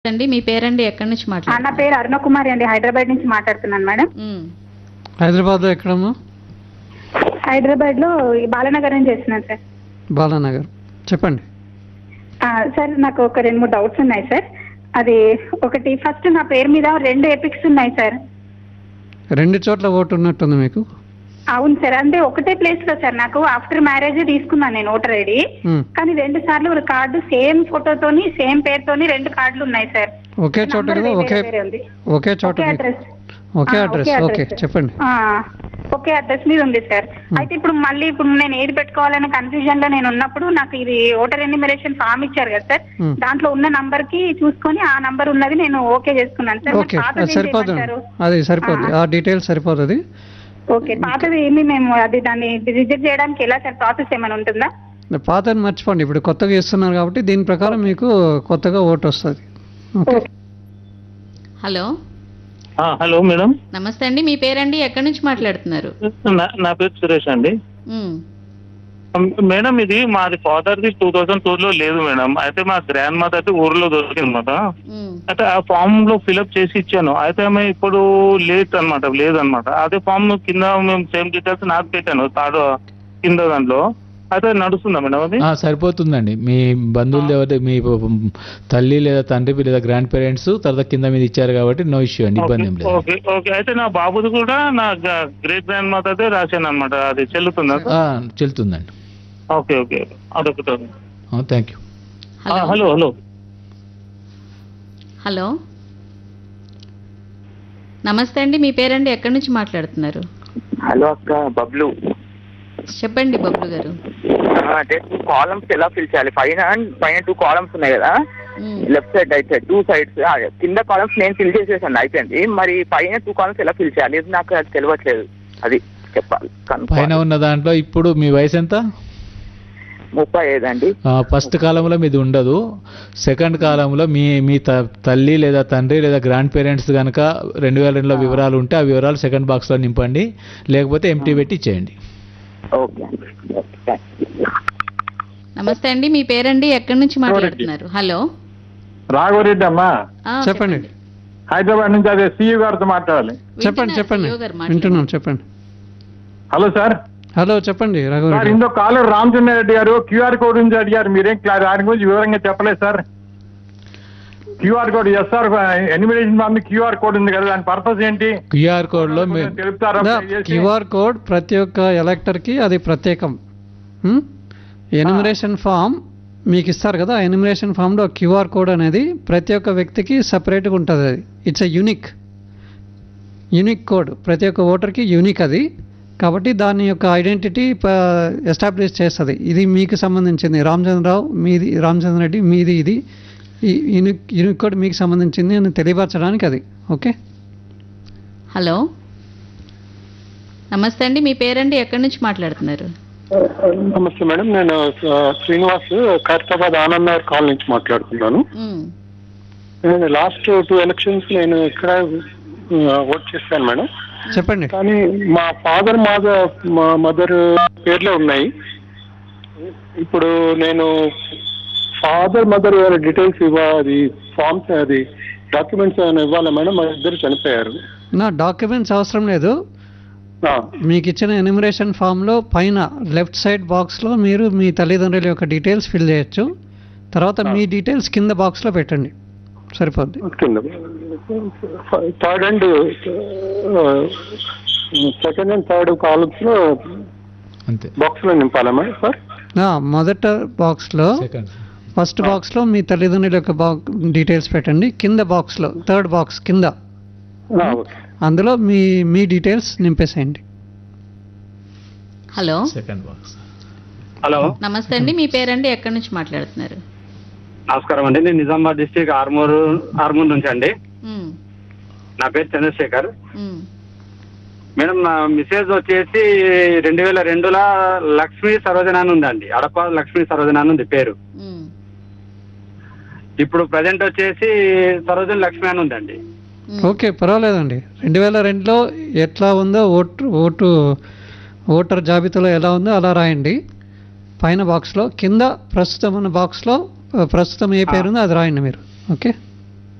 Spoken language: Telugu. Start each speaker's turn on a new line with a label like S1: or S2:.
S1: అండి మీ పేరండి ఎక్కడి నుంచి
S2: ఆ, నా
S1: మాట్లాడుతున్నారు
S2: పేరు అరుణ కుమారి అండి హైదరాబాద్ నుంచి మాట్లాడుతున్నాను మేడం
S1: ఉమ్,
S3: హైదరాబాద్లో ఎక్కడమ్మా
S2: హైదరాబాద్ లో ఈ బాలనగర్ నుంచి చేస్తున్నాను సార్
S3: బాలానగర్ చెప్పండి
S2: ఆ, సార్ నాకు ఒక రెండు మూడు డౌట్స్ ఉన్నాయి సార్ అది ఒకటి ఫస్ట్ నా పేరు మీద రెండు ఎపిక్స్ ఉన్నాయి సార్
S3: రెండు చోట్ల ఓటు ఉన్నట్టుంది మీకు
S2: అవును సార్ అంటే ఒకటే ప్లేస్ లో సార్ నాకు ఆఫ్టర్ మ్యారేజ్ తీసుకున్నాను నేను ఓటర్ ఐడి
S3: ఉమ్.
S2: కానీ రెండు సార్లు ఒక కార్డు సేమ్ ఫోటోతోని సేమ్ పేరుతోని రెండు కార్డులు ఉన్నాయి సార్
S3: ఒకే చోట
S2: నంబర్
S3: కదా
S2: వేరే
S3: ఒకే
S2: వేరే ఉంది.
S3: ఒకే చోట
S2: ఒకే
S3: మీకు
S2: అడ్రస్
S3: ఒకే
S2: ఆ,
S3: అడ్రస్
S2: ఒకే
S3: ఓకే
S2: అడ్రస్.
S3: చెప్పండి
S2: ఆ, ఒకే అడ్రస్ మీద ఉంది సార్ అయితే ఇప్పుడు మళ్ళీ ఇప్పుడు నేను ఏది పెట్టుకోవాలనే కన్ఫ్యూజన్ లో నేను ఉన్నప్పుడు నాకు ఇది ఓటర్ ఎన్యూమరేషన్ ఫామ్ ఇచ్చారు కదా సార్
S3: Hmm.
S2: దాంట్లో ఉన్న నంబర్ కి చూసుకొని ఆ నంబర్ ఉన్నది నేను ఓకే చేసుకున్నాను సార్ మరి
S3: ఓకే
S2: పాతది
S3: అది
S2: ఏం
S3: సరిపోతుంది
S2: చేయమంటారు?
S3: అది సరిపోతుంది ఆ డీటెయిల్స్ సరిపోతుంది
S2: ఓకే పాతది ఏమి మేము అది దాన్ని రిజెక్ట్ చేయడానికి ఎలా సార్ ప్రాసెస్ ఏమైనా ఉంటుందా
S3: పాతని మర్చిపోండి ఇప్పుడు కొత్తగా ఇస్తున్నారు కాబట్టి దీని ప్రకారం మీకు కొత్తగా ఓటు వస్తుంది ఓకే
S1: హలో
S4: ఆ, హలో మేడం
S1: నమస్తే అండి మీ పేరండి ఎక్కడి నుంచి మాట్లాడుతున్నారు
S4: నా- నా పేరు సురేష్ అండి
S1: ఉమ్,
S4: మేడం ఇది మాది ఫాదర్ది టూ థౌజండ్ టూ లో లేదు మేడం అయితే మా గ్రాండ్ మదర్ అయితే ఊర్లో దొరికింది అనమాట
S1: ఉమ్,
S4: అయితే ఆ ఫామ్ లో ఫిల్అప్ చేసి ఇచ్చాను అయితే ఆమె ఇప్పుడు లేదు అనమాట లేదనమాట అదే ఫామ్ కింద మేము సేమ్ డీటెయిల్స్ నాకు పెట్టాను తాడు కింద దాంట్లో అయితే నడుస్తుందా మేడం అది
S5: ఆ, సరిపోతుందండి మీ బంధువులు ఎవరి మీ తల్లి లేదా తండ్రి లేదా గ్రాండ్ పేరెంట్స్ తర్వాత కింద మీద ఇచ్చారు కాబట్టి నో ఇష్యూ అండి ఇబ్బంది ఏం లేదు
S4: ఓకే ఓకే అయితే నా బాబుది కూడా నా గ్రేట్ గ్రాండ్ మదర్ రాశాను అనమాట అది చెల్లుతుందా
S5: ఆ, చెల్లుతుందండి
S4: ఓకే ఓకే అదొకటి
S5: థ్యాంక్ యూ
S4: ఆ,
S1: హలో
S4: హలో హలో
S1: హలో నమస్తే అండి మీ పేరండి ఎక్కడి నుంచి మాట్లాడుతున్నారు
S6: హలో అక్క బబ్లు
S1: చెప్పండి బబ్లు గారు
S6: ఆ, అంటే టూ కాలమ్స్ ఎలా ఫిల్ చేయాలి పైన పైన టూ కాలమ్స్ ఉన్నాయి కదా
S1: um,
S6: left side right side two sides కింద కాలమ్స్ నేను ఫిల్ చేసేసాను అయిపోయింది మరి పైన టూ కాలమ్స్ ఎలా ఫిల్ చేయాలి ఇది నాకు అది తెలియట్లేదు అది చెప్పాలి
S5: పైన
S6: కనుక్కోవాలి.
S5: ఉన్న దాంట్లో ఇప్పుడు మీ వయసు ఎంత
S6: ముప్పై ఐదు అండి
S5: ఫస్ట్ కాలంలో మీది ఉండదు సెకండ్ కాలంలో మీ మీ త- తల్లి లేదా తండ్రి లేదా గ్రాండ్ పేరెంట్స్ కనుక రెండు వేల రెండులో వివరాలు ఉంటే ఆ వివరాలు సెకండ్ బాక్స్లో నింపండి లేకపోతే ఎంటీ పెట్టి ఇచ్చేయండి
S6: ఓకే అండి ఓకే, థాంక్స్.
S1: నమస్తే అండి మీ పేరండి ఎక్కడి నుంచి మాట్లాడుతున్నారు హలో
S7: రాఘవరెడ్డి అమ్మా
S1: ఆ,
S3: చెప్పండి
S7: హైదరాబాద్ నుంచి అదే సీఈ గారితో మాట్లాడాలి
S3: చెప్పండి
S1: వింటున్నారు
S3: చెప్పండి
S1: CEO గారు మాట్లాడండి.
S3: వింటున్నాం చెప్పండి
S7: హలో సార్
S3: హలో చెప్పండి
S7: సార్
S3: రఘువరెడ్డి
S7: ఇందో కాలర్ రామచంద్ర రెడ్డి గారు క్యూఆర్ కోడ్ గురించి అడిగారు మీరేం క్లా- దాని గురించి వివరంగా చెప్పలేదు sir QR code yes sir enumeration form QR code ఉంది కదా దాని పర్పస్ ఏంటి
S5: క్యూఆర్ కోడ్లో మీ
S7: కొంచెం తెలుపుతారా దయచేసి?
S3: క్యూఆర్ కోడ్ ప్రతి ఒక్క ఎలక్టర్కి అది ప్రత్యేకం ఎనిమిరేషన్ ఫామ్ మీకు ఇస్తారు కదా ఆ ఎనిమిరేషన్ ఫామ్లో క్యూఆర్ కోడ్ అనేది ప్రతి ఒక్క వ్యక్తికి సపరేట్గా ఉంటుంది అది it's a unique unique code ప్రతి ఒక్క ఓటర్కి యూనిక్ అది కాబట్టి దాని యొక్క ఐడెంటిటీ ఎస్టాబ్లిష్ చేస్తుంది ఇది మీకు సంబంధించింది రామచంద్రరావు మీది రామచంద్ర రెడ్డి మీది ఇది ఈ యూనిక్ యూనిక్ కోడ్ మీకు సంబంధించింది అని తెలియపరచడానికి అది ఓకే
S1: హలో నమస్తే అండి మీ పేరండి ఎక్కడి నుంచి మాట్లాడుతున్నారు
S8: నమస్తే మేడం నేను ఆ, శ్రీనివాస్ ఖైరతాబాద్ ఆనంద్ నగర్ కాల్ నుంచి మాట్లాడుతున్నాను
S1: ఉమ్,
S8: నేను లాస్ట్ టూ ఎలక్షన్స్ నేను ఇక్కడ ఆ, ఓట్ చేశాను మేడం
S3: చెప్పండి
S8: కానీ మా ఫాదర్ మాదర్ మా మదర్ పేర్లే ఉన్నాయి ఇప్పుడు నేను ఫాదర్ మదర్ డీటెయిల్స్ ఇవ్వాలి ఫామ్స్ అది డాక్యుమెంట్స్ ఏమైనా ఇవ్వాలా మేడం మా ఇద్దరు చనిపోయారు
S3: నా డాక్యుమెంట్స్ అవసరం లేదు
S8: ఆ,
S3: మీకు ఇచ్చిన ఎనిమిరేషన్ ఫామ్లో పైన లెఫ్ట్ సైడ్ బాక్స్లో మీరు మీ తల్లిదండ్రుల యొక్క డీటెయిల్స్ ఫిల్ చేయొచ్చు తర్వాత మీ డీటెయిల్స్ కింద బాక్స్లో పెట్టండి సరిపోద్ది
S8: కింద third and second and third columns లో
S5: అంతే
S8: బాక్స్ లో నింపాలా మేడం సార్
S3: నా మొదట బాక్స్లో
S5: సెకండ్
S3: ఫస్ట్ బాక్స్లో మీ తల్లిదండ్రుల యొక్క బా డీటెయిల్స్ పెట్టండి కింద బాక్స్లో థర్డ్ బాక్స్ కింద
S8: ఆ, ఓకే
S3: అందులో మీ మీ డీటెయిల్స్ నింపేసేయండి
S1: హలో
S5: సెకండ్ బాక్స్
S9: హలో
S1: నమస్తే అండి మీ పేరండి ఎక్కడి నుంచి మాట్లాడుతున్నారు
S9: నమస్కారం అండి నేను నిజామాబాద్ డిస్టిక్ ఆర్మూర్ ఆర్మూర్ నుంచి అండి
S1: ఉమ్,
S9: నా పేరు చంద్రశేఖర్
S1: ఉమ్,
S9: మేడం నా మిసేజ్ వచ్చేసి రెండు వేల రెండులో లక్ష్మీ సరోజన అని ఉందండి అడప లక్ష్మీ సరోజన అని ఉంది పేరు
S1: ఉమ్,
S9: ఇప్పుడు ప్రజెంట్ వచ్చేసి సరోజన లక్ష్మి అని ఉందండి
S1: ఉమ్.
S3: ఓకే పర్వాలేదండి రెండు వేల రెండులో ఎట్లా ఉందో ఓటు ఓటు ఓటర్ జాబితాలో ఎలా ఉందో అలా రాయండి పైన బాక్స్లో కింద ప్రస్తుతం ఉన్న బాక్స్లో ప్రస్తుతం ఏ పేరు ఉందో అది రాయండి మీరు ఓకే